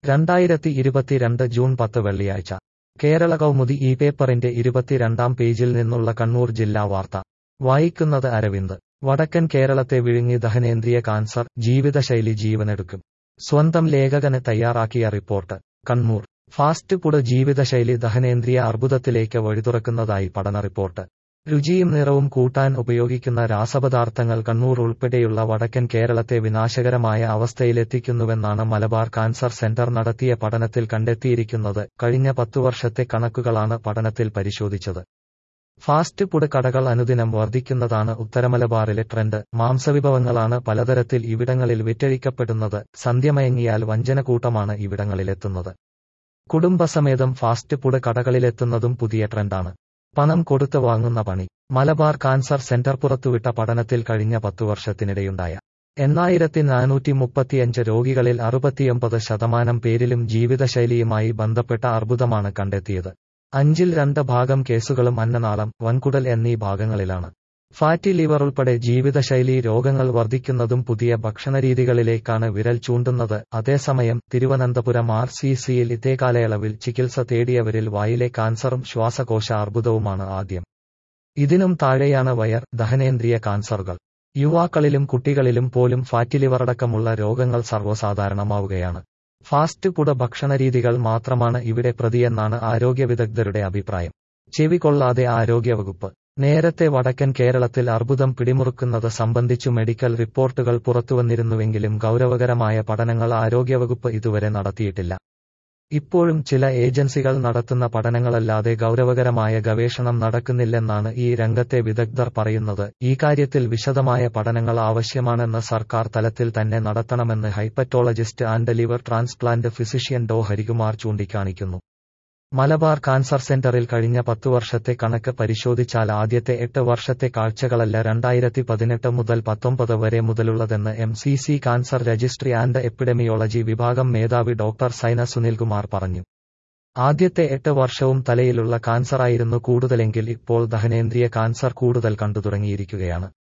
രണ്ടായിരത്തി ഇരുപത്തിരണ്ട് ജൂൺ പത്ത് വെള്ളിയാഴ്ച കേരള കൗമുദി ഈ പേപ്പറിന്റെ ഇരുപത്തിരണ്ടാം പേജിൽ നിന്നുള്ള കണ്ണൂർ ജില്ലാ വാർത്ത വായിക്കുന്നത് അരവിന്ദ് വടക്കൻ കേരളത്തെ വിഴുങ്ങി ദഹനേന്ദ്രിയ കാൻസർ ജീവിതശൈലി ജീവനെടുക്കും സ്വന്തം ലേഖകന് തയ്യാറാക്കിയ റിപ്പോർട്ട് കണ്ണൂർ ഫാസ്റ്റ് ഫുഡ് ജീവിതശൈലി ദഹനേന്ദ്രിയ അർബുദത്തിലേക്ക് വഴിതുറക്കുന്നതായി പഠന റിപ്പോർട്ട് രുചിയും നിറവും കൂട്ടാൻ ഉപയോഗിക്കുന്ന രാസപദാർത്ഥങ്ങൾ കണ്ണൂർ ഉൾപ്പെടെയുള്ള വടക്കൻ കേരളത്തെ വിനാശകരമായ അവസ്ഥയിലെത്തിക്കുന്നുവെന്നാണ് മലബാർ കാൻസർ സെന്റർ നടത്തിയ പഠനത്തിൽ കണ്ടെത്തിയിരിക്കുന്നത് കഴിഞ്ഞ പത്തു വർഷത്തെ കണക്കുകളാണ് പഠനത്തിൽ പരിശോധിച്ചത് ഫാസ്റ്റ് ഫുഡ് കടകൾ അനുദിനം വർദ്ധിക്കുന്നതാണ് ഉത്തരമലബാറിലെ ട്രെൻഡ് മാംസവിഭവങ്ങളാണ് പലതരത്തിൽ ഇവിടങ്ങളിൽ വിറ്റഴിക്കപ്പെടുന്നത് സന്ധ്യമയങ്ങിയാൽ വഞ്ചനക്കൂട്ടമാണ് ഇവിടങ്ങളിലെത്തുന്നത് കുടുംബസമേതം ഫാസ്റ്റ് ഫുഡ് കടകളിലെത്തുന്നതും പുതിയ ട്രെൻഡാണ് പണം കൊടുത്ത് വാങ്ങുന്ന പണി മലബാർ കാൻസർ സെന്റർ പുറത്തുവിട്ട പഠനത്തിൽ കഴിഞ്ഞ പത്തു വർഷത്തിനിടെയുണ്ടായ എണ്ണായിരത്തി നാനൂറ്റി മുപ്പത്തിയഞ്ച് രോഗികളിൽ അറുപത്തിയൊമ്പത് ശതമാനം പേരിലും ജീവിതശൈലിയുമായി ബന്ധപ്പെട്ട അർബുദമാണ് കണ്ടെത്തിയത് അഞ്ചിൽ രണ്ട് ഭാഗം കേസുകളും അന്നനാളം വൻകുടൽ എന്നീ ഭാഗങ്ങളിലാണ് ഫാറ്റി ലിവർ ഉൾപ്പെടെ ജീവിതശൈലി രോഗങ്ങൾ വർദ്ധിക്കുന്നതും പുതിയ ഭക്ഷണരീതികളിലേക്കാണ് വിരൽ ചൂണ്ടുന്നത് അതേസമയം തിരുവനന്തപുരം ആർ സി സിയിൽ ഇതേ കാലയളവിൽ ചികിത്സ തേടിയവരിൽ വായിലെ കാൻസറും ശ്വാസകോശ അർബുദവുമാണ് ആദ്യം ഇതിനും താഴെയാണ് വയർ ദഹനേന്ദ്രിയ കാൻസറുകൾ യുവാക്കളിലും കുട്ടികളിലും പോലും ഫാറ്റി ലിവർ അടക്കമുള്ള രോഗങ്ങൾ സർവ്വസാധാരണമാവുകയാണ് ഫാസ്റ്റ് ഫുഡ് ഭക്ഷണരീതികൾ മാത്രമാണ് ഇവിടെ പ്രതിയെന്നാണ് ആരോഗ്യ വിദഗ്ധരുടെ അഭിപ്രായം ചെവി കൊള്ളാതെ ആരോഗ്യവകുപ്പ് നേരത്തെ വടക്കൻ കേരളത്തിൽ അർബുദം പിടിമുറുക്കുന്നത് സംബന്ധിച്ചു മെഡിക്കൽ റിപ്പോർട്ടുകൾ പുറത്തുവന്നിരുന്നുവെങ്കിലും ഗൗരവകരമായ പഠനങ്ങൾ ആരോഗ്യവകുപ്പ് ഇതുവരെ നടത്തിയിട്ടില്ല ഇപ്പോഴും ചില ഏജൻസികൾ നടത്തുന്ന പഠനങ്ങളല്ലാതെ ഗൗരവകരമായ ഗവേഷണം നടക്കുന്നില്ലെന്നാണ് ഈ രംഗത്തെ വിദഗ്ധർ പറയുന്നത് ഈ കാര്യത്തിൽ വിശദമായ പഠനങ്ങൾ ആവശ്യമാണെന്ന് സർക്കാർ തലത്തിൽ തന്നെ നടത്തണമെന്ന് hepatologist and liver transplant physician Dr Harikumar ചൂണ്ടിക്കാണിക്കുന്നു മലബാർ കാൻസർ സെന്ററിൽ കഴിഞ്ഞ പത്തു വർഷത്തെ കണക്ക് പരിശോധിച്ചാൽ ആദ്യത്തെ എട്ട് വർഷത്തെ കാഴ്ചകളല്ല രണ്ടായിരത്തി പതിനെട്ട് മുതൽ പത്തൊമ്പത് വരെ മുതലുള്ളതെന്ന് M C C cancer registry and epidemiology വിഭാഗം മേധാവി ഡോക്ടർ സൈന സുനിൽകുമാർ പറഞ്ഞു ആദ്യത്തെ എട്ട് വർഷവും തലയിലുള്ള കാൻസറായിരുന്നു കൂടുതലെങ്കിൽ ഇപ്പോൾ ദഹനേന്ദ്രിയ കാൻസർ കൂടുതൽ കണ്ടു തുടങ്ങിയിരിക്കുകയാണ്